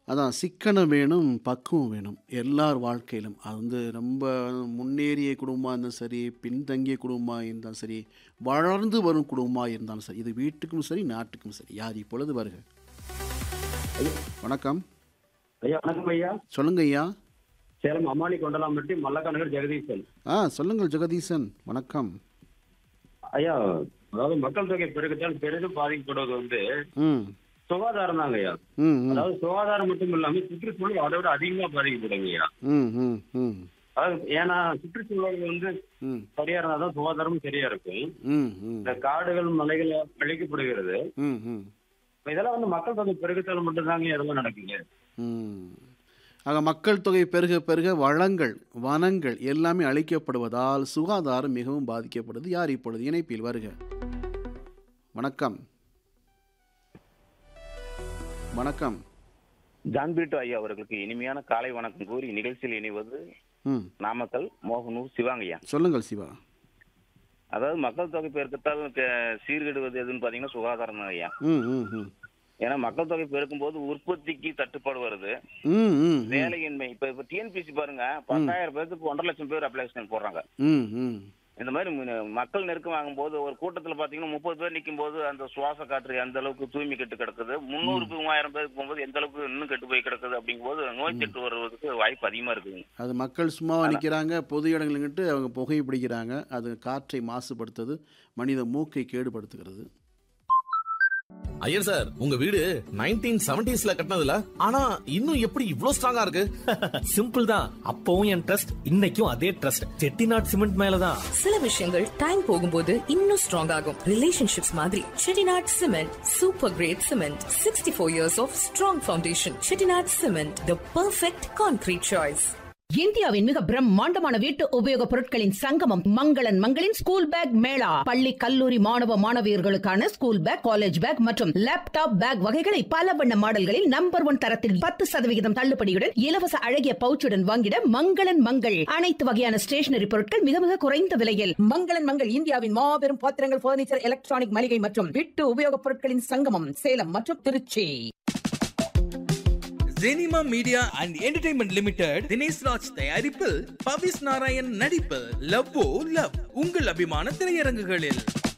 அதான் சிக்கனம் வேணும், பக்குவம் வேணும். எல்லார் வாழ்க்கையிலும். அது வந்து ரொம்ப முன்னேறிய குடும்பமா இருந்தாலும் சரி, பின்தங்கிய குடும்பமா இருந்தாலும் சரி, வளர்ந்து வரும் குடும்பமா இருந்தாலும் சரி, இது வீட்டுக்கும் சரி, நாட்டுக்கும் சரி. யார் இப்பொழுது வருக? வணக்கம். ஐயா வணக்கம் ஐயா சொல்லுங்க ஐயா. சேலம் அம்மானி கொண்டலாம்பட்டி மல்லக்காநகர் ஜெகதீசன் ஆ சொல்லுங்கள் ஜெகதீசன். வணக்கம். ஐயா அதாவது மக்கள் தொகை பெருக்கத்தால் பெரிதும் பாதிக்கப்படுவது வந்து ம். சுகாதாரம் தாங்க ஐயா ம், ம். அதாவது சுகாதாரம் மட்டும் இல்லாம சுற்றுச்சூழல் அதை விட அதிகமா பாதிக்கப்படுங்க ஐயா ம், ம், ம். அதாவது ஏன்னா சுற்றுச்சூழல் வந்து ம், சரியா இருந்தாதான் சுகாதாரமும் சரியா இருக்கும் ம், ம். இந்த காடுகள் மலைகள் அழிக்கப்படுகிறது ம், ம். இப்ப இதெல்லாம் வந்து மக்கள் தொகை பெருக்கத்தால் மட்டும்தாங்க இதெல்லாம் நடக்குங்க ம். ஆக மக்கள் தொகை பெருக பெருக வளங்கள் வனங்கள் எல்லாமே அழிக்கப்படுவதால் சுகாதாரம் மிகவும் பாதிக்கப்படுது யார் இப்பொழுது இணைப்பில் வருக வணக்கம் வணக்கம் ஜான்பீட்டு ஐயா அவர்களுக்கு இனிமையான காலை வணக்கம் கூறி நிகழ்ச்சியில் இணைவது ம் நாமக்கல் மோகனூர் சிவாங்கய்யா சொல்லுங்கள் சிவா அதாவது மக்கள் தொகை பெருக்கத்தால் க- சீர்கெடுவது எதுன்னு பாத்தீங்கன்னா சுகாதாரம் தான் ஐயா ம் ம் ம் ஏன்னா மக்கள் தொகை பெருக்கும் போது உற்பத்திக்கு தட்டுப்பாடு வருது ம் ம் ம் வேலையின்மை இப்ப இப்ப டிஎன்பிசி பாருங்க பத்தாயிரம் பேருக்கு ஒன்றரை லட்சம் பேர் அப்ளிகேஷன் போடுறாங்க ம் ம் இந்த மாதிரி மு- மக்கள் நெருக்கம் வாங்கும்போது ஒரு கூட்டத்துல பாத்தீங்கன்னா முப்பது பேர் நிக்கும் போது அந்த சுவாச காற்று எந்த அளவுக்கு தூய்மை கெட்டு கிடக்குது முந்நூறு மூவாயிரம் பேருக்கு போகும்போது எந்த அளவுக்கு இன்னும் கெட்டு போய் கிடக்குது அப்படிங்கும்போது நோய் தொற்று வருவதற்கு வாய்ப்பு அதிகமா இருக்குங்க அது மக்கள் சும்மாவா நிற்கிறாங்க பொது இடங்களுங்கிட்டு அவங்க புகை பிடிக்கிறாங்க அது காற்றை மாசுபடுத்துது மனித மூக்கை கேடுபடுத்துகிறது ஐயர் சார் உங்க வீடு நைன்டீன் செவன்டிஸ்ல கட்டினதுல ஆனா இன்னும் எப்படி இவ்ளோ ஸ்ட்ராங்கா இருக்கு சிம்பிள் தான் அப்பவும் என் ட்ரஸ்ட் இன்னைக்கும் அதே ட்ரஸ்ட் செட்டிநாட் சிமெண்ட் மேலதான் சில விஷயங்கள் டைம் போகும்போது இன்னும் ஸ்ட்ராங் ஆகும் ரிலேஷன்ஷிப்ஸ் மாதிரி Chettinad cement super great cement sixty four years of strong foundation Chettinad cement the perfect concrete choice இந்தியாவின் மிக பிரம்மாண்டமான வீட்டு உபயோகப் பொருட்களின் சங்கமம் மங்களன் மங்களின் ஸ்கூல் பேக் மேளா பள்ளி கல்லூரி மாணவ மாணவியர்களுக்கான ஸ்கூல் பேக் காலேஜ் பேக் மற்றும் லேப்டாப் பேக் வகைகளை பல வண்ண மாடல்களில் நம்பர் ஒன் தரத்தில் பத்து சதவிகிதம் தள்ளுபடியுடன் இலவச அழகிய பவுச்சுடன் வாங்கிட மங்களன் மங்கள் அனைத்து வகையான ஸ்டேஷனரி பொருட்கள் மிக மிக குறைந்த விலையில் மங்களன் மங்கள் இந்தியாவின் மாபெரும் பாத்திரங்கள் பர்னிச்சர் எலக்ட்ரானிக் மளிகை மற்றும் வீட்டு உபயோகப் பொருட்களின் சங்கமம் சேலம் மற்றும் Tiruchi Jenima media and entertainment limited Dinesh Raj தயாரிப்பில் பவிஸ் நாராயண் நடிப்பில் லவ் லவ் உங்கள் அபிமான திரையரங்குகளில்